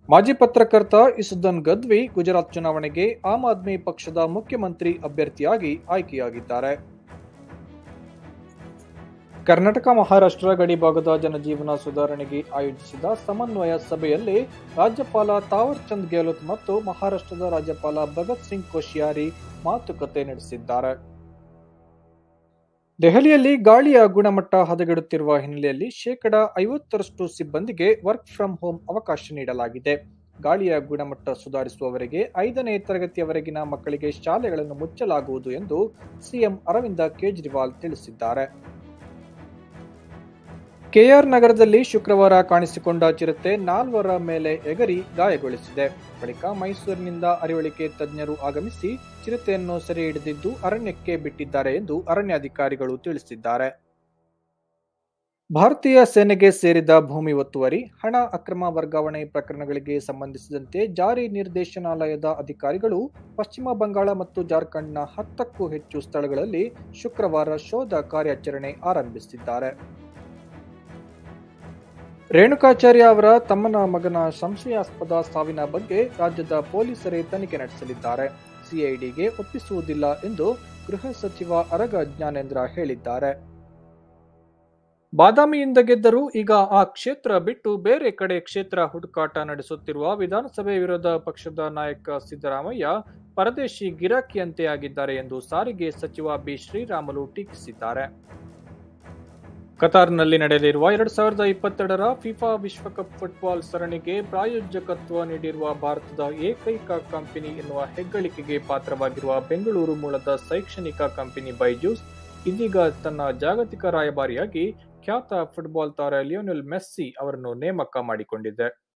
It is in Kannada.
ಮಾಜಿ ಪತ್ರಕರ್ತ ಇಸುದ್ದನ್ ಗದ್ವಿ ಗುಜರಾತ್ ಚುನಾವಣೆಗೆ ಆಮ್ ಆದ್ಮಿ ಪಕ್ಷದ ಮುಖ್ಯಮಂತ್ರಿ ಅಭ್ಯರ್ಥಿಯಾಗಿ ಆಯ್ಕೆಯಾಗಿದ್ದಾರೆ ಕರ್ನಾಟಕ ಮಹಾರಾಷ್ಟ್ರ ಗಡಿ ಭಾಗದ ಜನಜೀವನ ಸುಧಾರಣೆಗೆ ಆಯೋಜಿಸಿದ ಸಮನ್ವಯ ಸಭೆಯಲ್ಲಿ ರಾಜ್ಯಪಾಲ ತಾವರ್ ಚಂದ್ ಗೆಹ್ಲೋಟ್ ಮತ್ತು ಮಹಾರಾಷ್ಟ್ರದ ರಾಜ್ಯಪಾಲ ಭಗತ್ ಸಿಂಗ್ ಕೋಶಿಯಾರಿ ಮಾತುಕತೆ ನಡೆಸಿದ್ದಾರೆ ದೆಹಲಿಯಲ್ಲಿ ಗಾಳಿಯ ಗುಣಮಟ್ಟ ಹದಗೆಡುತ್ತಿರುವ ಹಿನ್ನೆಲೆಯಲ್ಲಿ ಶೇಕಡ ಐವತ್ತರಷ್ಟು ಸಿಬ್ಬಂದಿಗೆ ವರ್ಕ್ ಫ್ರಂ ಹೋಮ್ ಅವಕಾಶ ನೀಡಲಾಗಿದೆ ಗಾಳಿಯ ಗುಣಮಟ್ಟ ಸುಧಾರಿಸುವವರೆಗೆ ಐದನೇ ತರಗತಿಯವರೆಗಿನ ಮಕ್ಕಳಿಗೆ ಶಾಲೆಗಳನ್ನು ಮುಚ್ಚಲಾಗುವುದು ಎಂದು ಸಿಎಂ ಅರವಿಂದ ಕೇಜ್ರಿವಾಲ್ ತಿಳಿಸಿದ್ದಾರೆ ಕೆಆರ್ ನಗರದಲ್ಲಿ ಶುಕ್ರವಾರ ಕಾಣಿಸಿಕೊಂಡ ಚಿರತೆ ನಾಲ್ವರ ಮೇಲೆ ಎಗರಿ ಗಾಯಗೊಳಿಸಿದೆ ಬಳಿಕ ಮೈಸೂರಿನಿಂದ ಅರಿವಳಿಕೆ ತಜ್ಞರು ಆಗಮಿಸಿ ಚಿರತೆಯನ್ನು ಸೆರೆ ಹಿಡಿದಿದ್ದು ಅರಣ್ಯಕ್ಕೆ ಬಿಟ್ಟಿದ್ದಾರೆ ಎಂದು ಅರಣ್ಯಾಧಿಕಾರಿಗಳು ತಿಳಿಸಿದ್ದಾರೆ ಭಾರತೀಯ ಸೇನೆಗೆ ಸೇರಿದ ಭೂಮಿ ಒತ್ತುವರಿ ಹಣ ಅಕ್ರಮ ವರ್ಗಾವಣೆ ಪ್ರಕರಣಗಳಿಗೆ ಸಂಬಂಧಿಸಿದಂತೆ ಜಾರಿ ನಿರ್ದೇಶನಾಲಯದ ಅಧಿಕಾರಿಗಳು ಪಶ್ಚಿಮ ಬಂಗಾಳ ಮತ್ತು ಜಾರ್ಖಂಡ್ನ ಹತ್ತಕ್ಕೂ ಹೆಚ್ಚು ಸ್ಥಳಗಳಲ್ಲಿ ಶುಕ್ರವಾರ ಶೋಧ ಕಾರ್ಯಾಚರಣೆ ಆರಂಭಿಸಿದ್ದಾರೆ ರೇಣುಕಾಚಾರ್ಯ ಅವರ ತಮ್ಮನ ಮಗನ ಸಂಶಯಾಸ್ಪದ ಸಾವಿನ ಬಗ್ಗೆ ರಾಜ್ಯದ ಪೊಲೀಸರೇ ತನಿಖೆ ನಡೆಸಲಿದ್ದಾರೆ ಸಿಐಡಿಗೆ ಒಪ್ಪಿಸುವುದಿಲ್ಲ ಎಂದು ಗೃಹ ಸಚಿವ ಅರಗ ಜ್ಞಾನೇಂದ್ರ ಹೇಳಿದ್ದಾರೆ ಬಾದಾಮಿಯಿಂದ ಗೆದ್ದರೂ ಈಗ ಆ ಕ್ಷೇತ್ರ ಬಿಟ್ಟು ಬೇರೆ ಕಡೆ ಕ್ಷೇತ್ರ ಹುಡುಕಾಟ ನಡೆಸುತ್ತಿರುವ ವಿಧಾನಸಭೆ ವಿರೋಧ ಪಕ್ಷದ ನಾಯಕ ಸಿದ್ದರಾಮಯ್ಯ ಪರದೇಶಿ ಗಿರಾಕಿಯಂತೆ ಆಗಿದ್ದಾರೆ ಎಂದು ಸಾರಿಗೆ ಸಚಿವ ಬಿ ಶ್ರೀರಾಮುಲು ಟೀಕಿಸಿದ್ದಾರೆ ಕತಾರ್ನಲ್ಲಿ ನಡೆಯಲಿರುವ ಎರಡ್ ಸಾವಿರದ ಇಪ್ಪತ್ತೆರಡರ ಫಿಫಾ ವಿಶ್ವಕಪ್ ಫುಟ್ಬಾಲ್ ಸರಣಿಗೆ ಪ್ರಾಯೋಜಕತ್ವ ನೀಡಿರುವ ಭಾರತದ ಏಕೈಕ ಕಂಪನಿ ಎನ್ನುವ ಹೆಗ್ಗಳಿಕೆಗೆ ಪಾತ್ರವಾಗಿರುವ ಬೆಂಗಳೂರು ಮೂಲದ ಶೈಕ್ಷಣಿಕ ಕಂಪನಿ ಬೈಜೂಸ್ ಇದೀಗ ತನ್ನ ಜಾಗತಿಕ ರಾಯಭಾರಿಯಾಗಿ ಖ್ಯಾತ ಫುಟ್ಬಾಲ್ ತಾರೆ ಲಿಯೋನೆಲ್ ಮೆಸ್ಸಿ ಅವರನ್ನು ನೇಮಕ ಮಾಡಿಕೊಂಡಿದೆ